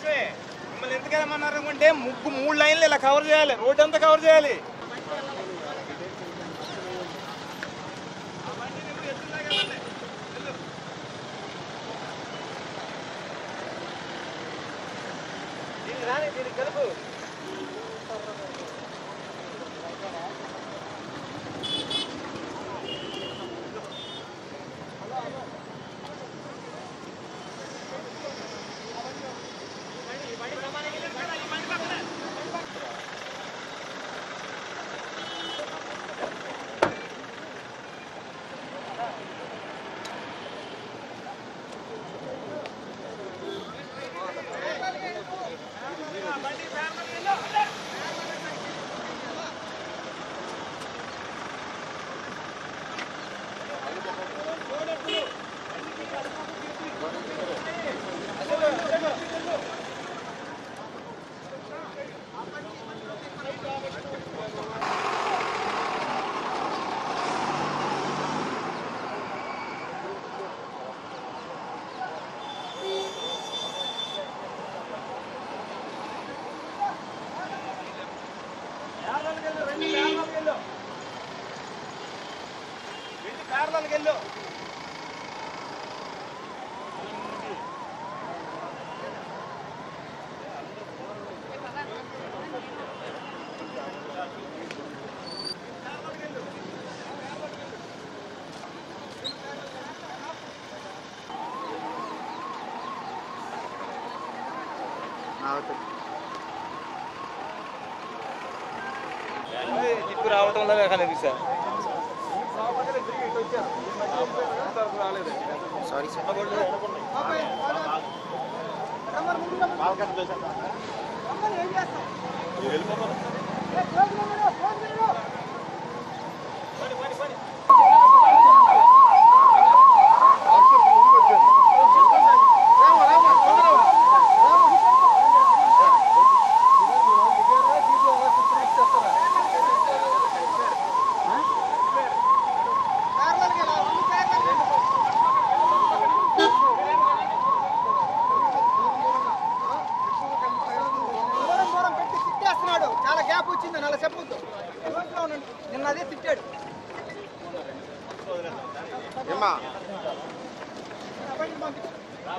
సర్వీసే మిమ్మల్ని ఎందుకు వెళ్ళమన్నారు అనుకుంటే ముగ్గు మూడు లైన్లు ఇలా కవర్ చేయాలి రోడ్ అంతా కవర్ చేయాలి దీనికి రాని దీనికి కలుపు కార్లకి వెళ్ళు దిక్కు రావటంలో కనిపిస్తా సారీ సార్ దూరం దూరం పెట్టి తిట్టేస్తున్నాడు చాలా గ్యాప్ వచ్చింది అలా చెప్పొద్దు రోడ్లో ఉండండి. నిన్న అదే తిట్టాడు ఏమ్మా ఆ బండి పంపించు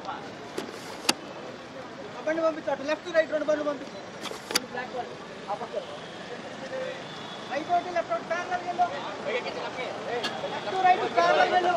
ఆ బండి పంపించు అటు లెఫ్ట్ రైట్ రెండు బండ్లు పంపించు రెండు బ్లాక్ బండి ఆ పక్క రైట్ ఒకటి లెఫ్ట్ ఒకటి ప్యారలల్ వెళ్ళు లెఫ్ట్ రైట్ ప్యారలల్ వెళ్ళు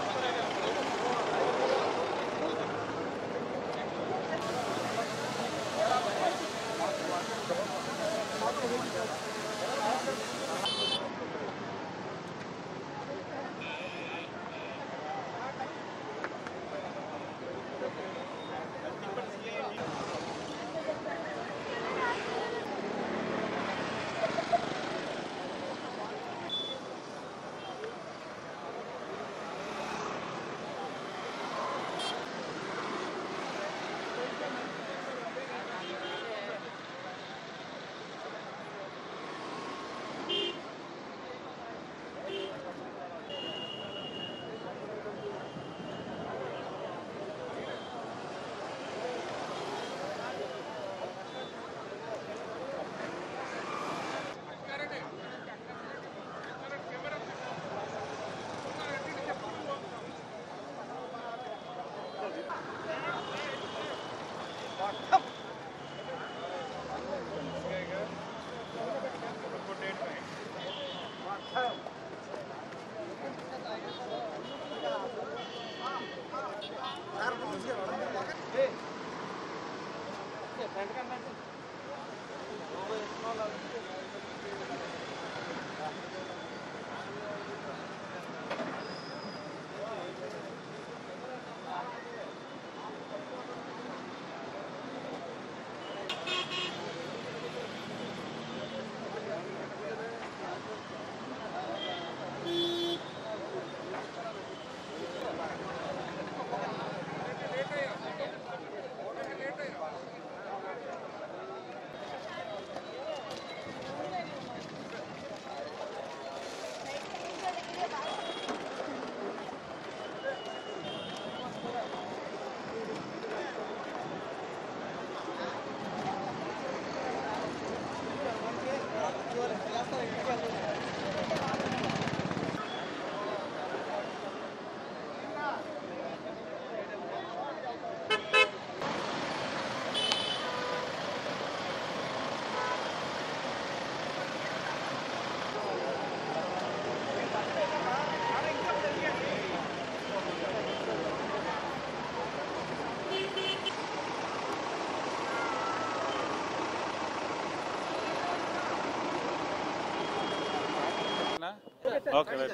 okay right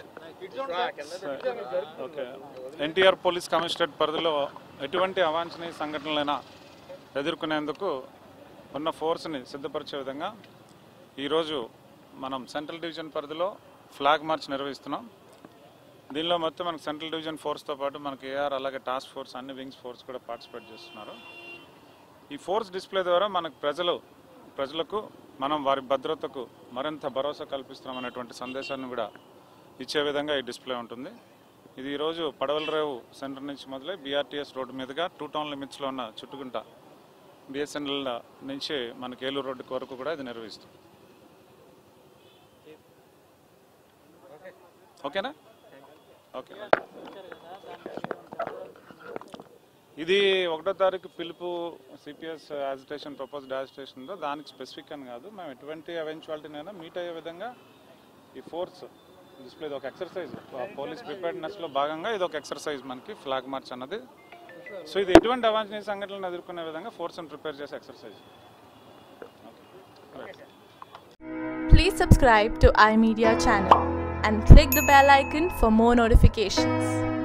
okay NTR police commissionerate పరిధిలో ఎటువంటి అవాంఛనీయ సంఘటనలైనా ఎదుర్కొనేందుకు ఉన్న ఫోర్స్ని సిద్ధపరిచే విధంగా ఈరోజు మనం సెంట్రల్ డివిజన్ పరిధిలో ఫ్లాగ్ మార్చ్ నిర్వహిస్తున్నాం దీనిలో మొత్తం మనకు సెంట్రల్ డివిజన్ ఫోర్స్తో పాటు మనకి ఏఆర్ అలాగే టాస్క్ ఫోర్స్ అన్ని వింగ్స్ ఫోర్స్ కూడా పార్టిసిపేట్ చేస్తున్నారు ఈ ఫోర్స్ డిస్ప్లే ద్వారా మనకు ప్రజలు ప్రజలకు మనం వారి భద్రతకు మరింత భరోసా కల్పిస్తున్నాం అనేటువంటి సందేశాన్ని కూడా ఇచ్చే విధంగా ఈ డిస్ప్లే ఉంటుంది ఇది ఈరోజు పడవలరేవు సెంటర్ నుంచి మొదలై బీఆర్టీఎస్ రోడ్డు మీదుగా టూ టౌన్ లిమిట్స్లో ఉన్న చుట్టుకుంట బిఎస్ఎన్ఎల్ నుంచి మనకి ఏలూరు రోడ్డు వరకు కూడా ఇది నిర్వహిస్తుంది ఓకేనా ఓకే ఇది ఒకటో తారీఖు పిలుపు సిపిఎస్ యాజిటేషన్ ప్రపోజ్డ్ యాజిటేషన్లో దానికి స్పెసిఫిక్ అని కాదు మేము ఎటువంటి ఎవెన్చువాలిటీనైనా మీట్ అయ్యే విధంగా ఈ ఫోర్స్ డిస్ప్లే ఒక ఎక్సర్సైజ్ పోలీస్ ప్రిపేర్నెస్లో భాగంగా ఇది ఒక ఎక్సర్సైజ్ మనకి ఫ్లాగ్ మార్చ్ అన్నది సో ఇది ఎటువంటి అవాంఛనీయ సంఘటనలను ఎదుర్కొనే విధంగా ఫోర్స్ని ప్రిపేర్ చేసే exercise Please subscribe to iMedia channel and click the bell icon for more notifications.